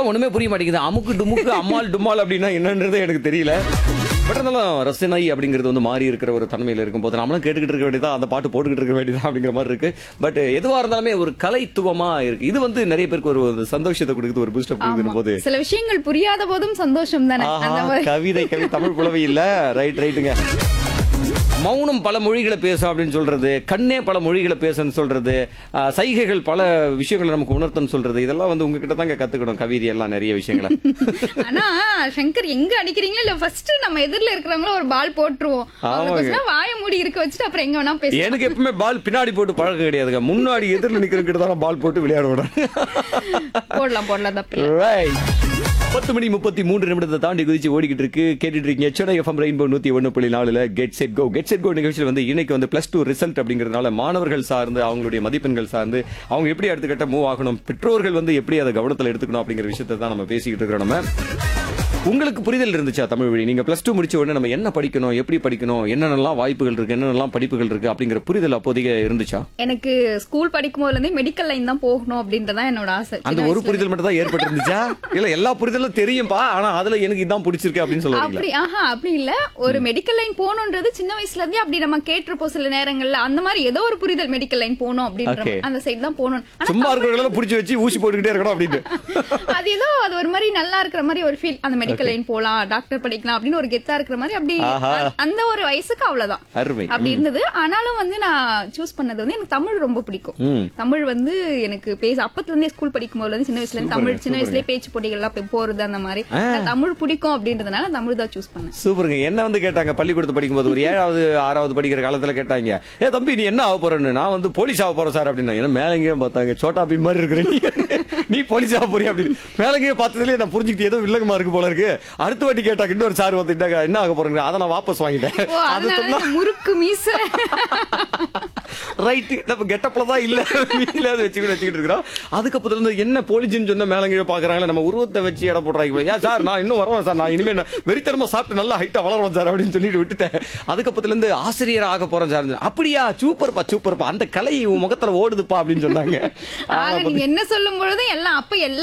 அதான் ஒண்ணுமே புரிய மாட்டேங்குது அமுக்கு டுமுக்கு அம்மாள் டும்மாள் அப்படின்னா என்னன்றது எனக்கு தெரியல பட் இருந்தாலும் ரசனை அப்படிங்கிறது வந்து மாறி இருக்கிற ஒரு தன்மையில இருக்கும்போது நம்மளும் கேட்டுக்கிட்டு இருக்க வேண்டியதா அந்த பாட்டு போட்டுக்கிட்டு இருக்க வேண்டியதா அப்படிங்கிற மாதிரி இருக்கு பட் எதுவா இருந்தாலுமே ஒரு கலைத்துவமா இருக்கு இது வந்து நிறைய பேருக்கு ஒரு ஒரு சந்தோஷத்தை கொடுக்குது ஒரு பூஸ்டப் கொடுக்குற போது சில விஷயங்கள் புரியாத போதும் சந்தோஷம் தானே அந்த ஆஹா மாதிரி கவிதை கவி தமிழ் புலவை இல்ல ரைட் ரைட்டுங்க மௌனம் பல மொழிகளை பேசும் அப்படின்னு சொல்றது கண்ணே பல மொழிகளை பேசுன்னு சொல்றது ஆஹ், சைகைகள் பல விஷயங்களை நமக்கு உணர்த்தன்னு சொல்றது இதெல்லாம் வந்து உங்ககிட்ட தாங்க கத்துக்கணும் கவிதை எல்லாம் நிறைய விஷயங்களை ஆனா சங்கர் எங்க அடிக்கிறீங்களோ இல்ல ஃபர்ஸ்ட் நம்ம எதிரில இருக்கிறவங்கள ஒரு பால் போட்டுருவோம் அவங்க ஆமாங்க. பேசினா வாய மூடி இருக்க வச்சுட்டு அப்புறம் எங்க வேணா பேச எனக்கு எப்பவுமே பால் பின்னாடி போட்டு பழக்கம் கிடையாதுங்க முன்னாடி எதிரில் நிக்கிறவங்க தான் பால் போட்டு விளையாட விடுறேன் போடலாம் போடலாம் தப்பு Right. பத்து மணி முப்பத்தி மூன்று நிமிடத்தை தாண்டி குதிச்சு ஓடிக்கிட்டு இருக்கு கேட்டுட்டு இருக்கீங்க சென்னை எஃப்எம் ரெயின்போ நூத்தி ஒன்னு புள்ளி நாலுல get set go get set go நிகழ்ச்சியில் வந்து இன்னைக்கு வந்து பிளஸ் டூ ரிசல்ட் அப்படிங்கிறதுனால மாணவர்கள் சார்ந்து அவங்களுடைய மதிப்பெண்கள் சார்ந்து அவங்க எப்படி அடுத்த கட்ட மூவ் ஆகணும் பெற்றோர்கள் வந்து எப்படி அதை கவனத்தில் எடுத்துக்கணும் அப்படிங்கிற விஷயத்தை தான் நம்ம பேசிக்கிட்டு இருக்கிறோம் நம்ம உங்களுக்கு புரிதல் இருந்துச்சா தமிழ் வழி நீங்க பிளஸ் டூ முடிச்ச உடனே நம்ம என்ன படிக்கணும் எப்படி படிக்கணும் என்னென்னலாம் வாய்ப்புகள் இருக்கு என்னென்னலாம் படிப்புகள் இருக்கு அப்படிங்கிற புரிதல் அப்போதைக்கு இருந்துச்சா எனக்கு ஸ்கூல் படிக்கும் போதுல இருந்தே மெடிக்கல் லைன் தான் போகணும் அப்படின்றதான் என்னோட ஆசை அந்த சின்ன ஒரு வயசுல புரிதல் மட்டும் தான் ஏற்பட்டு இருந்துச்சா இல்ல எல்லா புரிதலும் தெரியும்பா ஆனா அதுல எனக்கு இதான் பிடிச்சிருக்கு அப்படின்னு சொல்ல வரீங்களா அப்படி ஆஹா அப்படி இல்ல ஒரு மெடிக்கல் லைன் போகணுன்றது சின்ன வயசுல இருந்தே அப்படி நம்ம கேட்டிருப்போம் சில நேரங்கள்ல அந்த மாதிரி ஏதோ ஒரு புரிதல் மெடிக்கல் லைன் போகணும் அப்படின்ற Okay. அந்த சைடு தான் போகணும் ஆனா சும்மா இருக்கிறவங்கள புடிச்சு வச்சு ஊசி போட்டுக்கிட்டே இருக்கணும் அப்படின்னு அது ஏதோ அது ஒரு மாதிரி நல்லா இருக்கிற மாதிரி ஒரு ஃபீல் அந்த மெடிக்கல் லைன் போலாம் டாக்டர் படிக்கலாம் அப்படின்னு ஒரு கெத்தா இருக்கிற மாதிரி அப்படி ஆஹா. அ- அந்த ஒரு வயசுக்கு அவ்வளவுதான் அருமை அப்படி இருந்தது ஆனாலும் வந்து நான் சூஸ் பண்ணது வந்து எனக்கு தமிழ் ரொம்ப பிடிக்கும் ம். தமிழ் வந்து எனக்கு பேச அப்பத்துல இருந்தே ஸ்கூல் படிக்கும் போதுல இருந்து சின்ன வயசுல இருந்து தமிழ் சின்ன வயசுலயே பேச்சு போட்டிகள் எல்லாம் போய் போறது அந்த மாதிரி நான் தமிழ் பிடிக்கும் அப்படின்றதுனால தமிழ் தான் சூஸ் பண்ணேன் சூப்பருங்க என்ன வந்து கேட்டாங்க பள்ளிக்கூடத்து படிக்கும்போது ஒரு ஏழாவது ஆறாவது படிக்கிற காலத்துல கேட்டாங்க ஏ தம்பி நீ என்ன ஆக போறன்னு நான் வந்து போலீஸ் ஆக போறேன் சார் அப்படின்னா என்ன மேலங்கேயும் பார்த்தாங்க சோட்டா பீம் மாதிரி இருக்கிற நீ நீ போலீஸ் ஆக போறியா அப்படின்னு மேலங்கேயே பார்த்ததுலயே நான் புரிஞ்சுக்கிட்டு ஏதோ வில்லங்கமா இருக்கு போல இருக்கு அடுத்த வாட்டி கேட்டாங்க இன்னொரு சார் வந்துட்டாங்க என்ன ஆக போறேங்க அதை நான் வாபஸ் வாங்கிட்டேன் ஓ அது அதனால சொன்னா இந்த முறுக்கு மீச ரைட்டு நம்ம கெட்டப்ல தான் இல்ல வீட்டுல அதை வச்சுக்கிட்டு வச்சுக்கிட்டு இருக்கிறோம் அதுக்கப்புறம் இருந்து என்ன போலீஸ்னு சொன்ன மேலங்கீழ பாக்குறாங்களே நம்ம உருவத்தை வச்சு இட போடுறாங்க ஏன் சார் நான் இன்னும் வரவேன் சார் நான் இனிமே நான் வெறித்தனமா சாப்பிட்டு நல்லா ஹைட்டா வளருவேன் சார் அப்படின்னு சொல்லிட்டு விட்டுட்டேன் அதுக்கப்புறத்துல இருந்து ஆசிரியர் ஆக போறேன் சார் அப்படியா சூப்பர்ப்பா சூப்பர்ப்பா அந்த கலை உன் முகத்துல ஓடுதுப்பா அப்படின்னு சொன்னாங்க ஆக நீங்க என்ன சொல்லும் பொழுது எல்லாம் அப்ப எல்லா